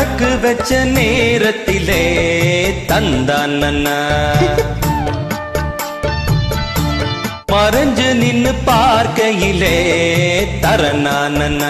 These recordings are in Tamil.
வழக்கு வச்ச நேரத்திலே தந்தான் நன்னா மறைஞ்சு நின்னு பார்க்கையிலே தரனா நன்னா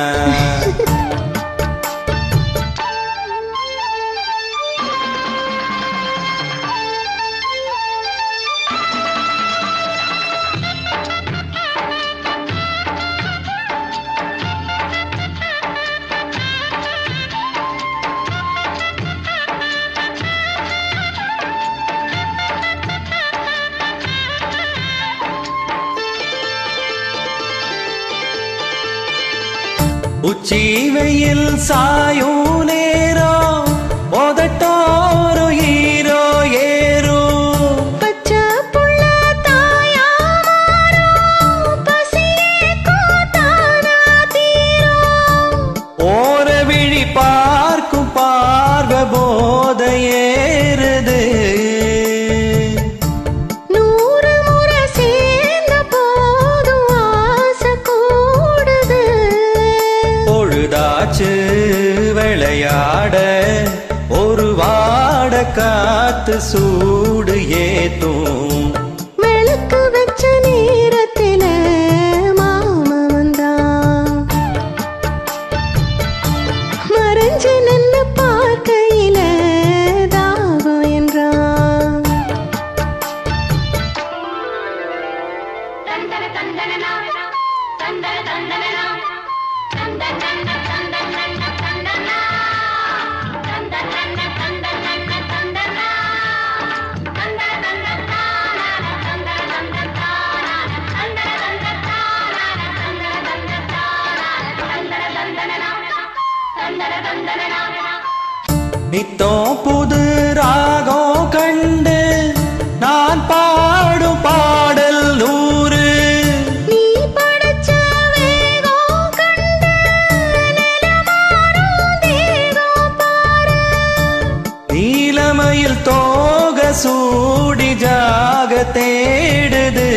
உச்சி வெயில் சாயும் நேரம் உதட்டோரு ஈரோ ஏறும் பச்சை புள்ள தாயா மாறும், பசியே கூத்தானா தீரும். ஓர விழி பார்க்கும் பார்வை போத ஏறுது நூறு முறை சேர்ந்த போதும் ஆசை கூடுது. பொழுதாச்சு விளையாட ஒரு வாட காத்து சூடு ஏத்தும் விளக்கு வச்ச நேரத்தில மாமா வந்தான். மறைஞ்சு நின்னு பார்க்கையில தாகம் என்றான் தந்தன தந்தனனா தந்தன தந்தனனா தந்தன தந்தன தந்தன தந்தனா தந்தன தந்தன தந்தன தந்தனா தந்தன தந்தன தானா தந்தன தந்தன தானா தந்தன தந்தன தானா தந்தன தந்தன தானா தந்தன தந்தனனா தந்தன தந்தனனா நித்தம் புது ராகம் கண்டு நான் பாடும் பாடல் நூறு நீ படைச்ச வேகம் கண்டு நிலமாறும் தேகம் பாரு. நீலமயில் தோக சூடி ஜாக தேடுது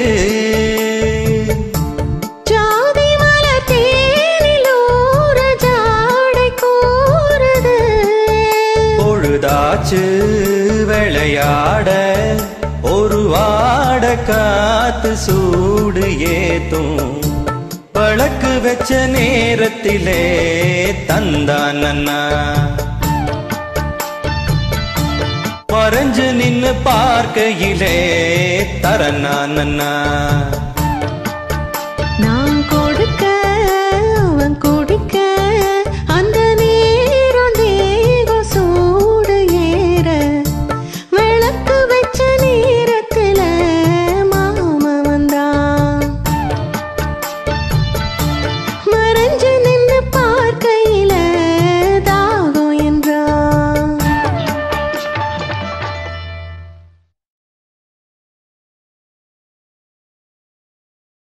ஜாதி மலர் தேனில் ஊற ஜாடை கூறுது. பொழுதாச்சு விளையாட ஒரு வாட காத்து சூடு ஏத்தும் வழக்கு வச்ச நேரத்திலே தந்தான் நன்னா மறைஞ்சு நின்னு பார்க்கையிலே தரனா நன்னா